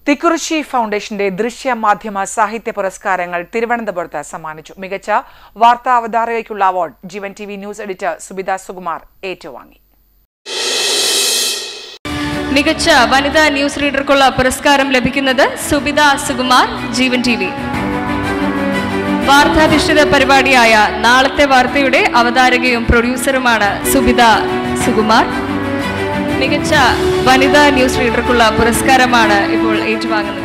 തിക്കുറിശി ഫൗണ്ടേഷന്റെ ദൃശ്യ മാധ്യമ സാഹിത്യ പുരസ്കാരങ്ങൾ തിരുവനന്തപുരത്ത് സമ്മാനിച്ചു മികച്ച വാർത്താ അവതാരകയ്ക്കുള്ള award Jeevan T V news editor Subitha Sukumar ഏറ്റുവാങ്ങി മികച്ച വനിതാ ന്യൂസ് റീഡർക്കുള്ള പുരസ്കാരം ലഭിക്കുന്നത് സുബിത സുകുമാർ ജീവൻ ടി വി വാർത്താധിഷ്ഠിത പരിപാടിയായ നാളത്തെ വാർത്തയുടെ അവതാരകയും പ്രൊഡ്യൂസറുമാണ് സുബിത സുകുമാർ മികച്ച വനിതാ ന്യൂസ് റീഡർക്കുള്ള പുരസ്കാരമാണ് ഇപ്പോൾ ഏറ്റുവാങ്ങുന്നത്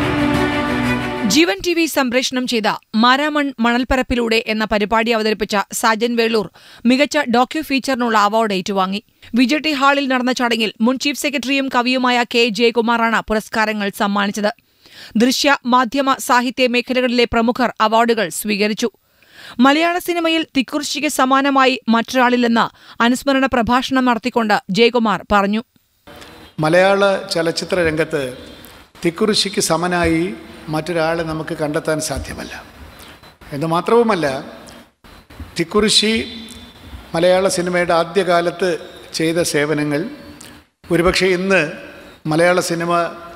ജീവൻ ടി വി സംപ്രേഷണം ചെയ്ത മാരാമൺ മണൽപ്പരപ്പിലൂടെ എന്ന പരിപാടി അവതരിപ്പിച്ച സാജൻ വേളൂർ മികച്ച ഡോക്യു ഫീച്ചറിനുള്ള അവാർഡ് ഏറ്റുവാങ്ങി വിജയ് ടി ഹാളിൽ നടന്ന ചടങ്ങിൽ മുൻ ചീഫ് സെക്രട്ടറിയും കവിയുമായ കെ ജയകുമാറാണ് പുരസ്കാരങ്ങൾ സമ്മാനിച്ചത് ദൃശ്യ മാധ്യമ സാഹിത്യ മേഖലകളിലെ പ്രമുഖർ അവാർഡുകൾ സ്വീകരിച്ചു മലയാള സിനിമയിൽ തിക്കുറിശിക്ക് സമാനമായി മറ്റൊരാളില്ലെന്ന് അനുസ്മരണ പ്രഭാഷണം നടത്തിക്കൊണ്ട് ജയകുമാർ പറഞ്ഞു മലയാള ചലച്ചിത്ര രംഗത്ത് തിക്കുറിശിക്ക് സമനായി മറ്റൊരാളെ നമുക്ക് കണ്ടെത്താൻ സാധ്യമല്ല എന്ന് മാത്രവുമല്ല തിക്കുറിശി മലയാള സിനിമയുടെ ആദ്യകാലത്ത് ചെയ്ത സേവനങ്ങൾ ഒരുപക്ഷെ ഇന്ന് മലയാള സിനിമ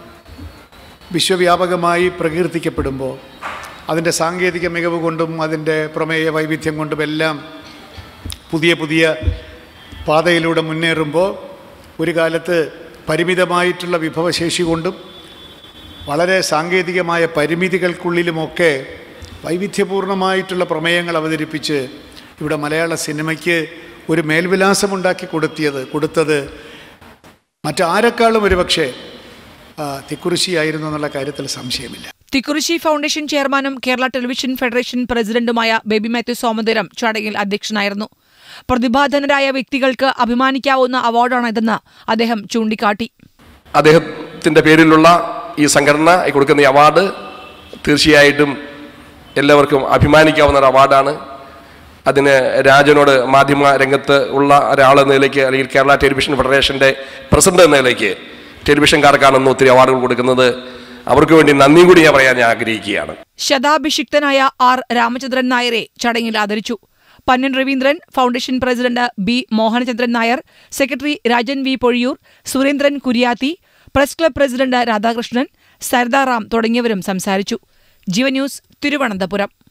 വിശ്വവ്യാപകമായി പ്രകീർത്തിക്കപ്പെടുമ്പോൾ അതിൻ്റെ സാങ്കേതിക മികവ് കൊണ്ടും അതിൻ്റെ പ്രമേയ വൈവിധ്യം കൊണ്ടുമെല്ലാം പുതിയ പുതിയ പാതയിലൂടെ മുന്നേറുമ്പോൾ ഒരു കാലത്ത് പരിമിതമായിട്ടുള്ള വിഭവശേഷി കൊണ്ടും വളരെ സാങ്കേതികമായ പരിമിതികൾക്കുള്ളിലുമൊക്കെ വൈവിധ്യപൂർണമായിട്ടുള്ള പ്രമേയങ്ങൾ അവതരിപ്പിച്ച് ഇവിടെ മലയാള സിനിമയ്ക്ക് ഒരു മേൽവിലാസമുണ്ടാക്കി കൊടുത്തിയത് കൊടുത്തത് മറ്റാരെക്കാളും ഒരുപക്ഷെ ആ, തിക്കുറിശിയായിരുന്നു എന്നുള്ള കാര്യത്തിൽ സംശയമില്ല തിക്കുറിശി ഫൗണ്ടേഷൻ ചെയർമാനും കേരള ടെലിവിഷൻ ഫെഡറേഷൻ പ്രസിഡന്റുമായ ബേബി മാത്യു സോമന്തരം ചടങ്ങിൽ അധ്യക്ഷനായിരുന്നു പ്രതിഭാധനരായ വ്യക്തികൾക്ക് അഭിമാനിക്കാവുന്ന അവാർഡാണ് ഇതെന്ന് അദ്ദേഹം ചൂണ്ടിക്കാട്ടി അദ്ദേഹത്തിൻ്റെ പേരിലുള്ള ഈ സംഘടന കൊടുക്കുന്ന ഈ അവാർഡ് തീർച്ചയായിട്ടും എല്ലാവർക്കും അഭിമാനിക്കാവുന്ന ഒരു അവാർഡാണ് അതിന് രാജനോട് മാധ്യമ രംഗത്ത് ഉള്ള ഒരാളെന്ന നിലയ്ക്ക് അല്ലെങ്കിൽ കേരള ടെലിവിഷൻ ഫെഡറേഷൻ്റെ പ്രസിഡന്റ് എന്ന നിലയ്ക്ക് ടെലിവിഷൻകാർക്കാണ് ഇന്ന് ഒത്തിരി അവാർഡുകൾ കൊടുക്കുന്നത് അവർക്ക് വേണ്ടി നന്ദിയും കൂടി ഞാൻ പറയാൻ ഞാൻ ആഗ്രഹിക്കുകയാണ് ശതാഭിഷിക്തനായ ആർ രാമചന്ദ്രൻ നായരെ ചടങ്ങിൽ ആദരിച്ചു Pannan Raveendran foundation president B Mohanachandran Nair secretary Rajan V Pozhiyoor Surendran Kuriathi press club president Radhakrishnan സരിതാറാം തുടങ്ങിയവരും സംസാരിച്ചു ജീവ ന്യൂസ് തിരുവനന്തപുരം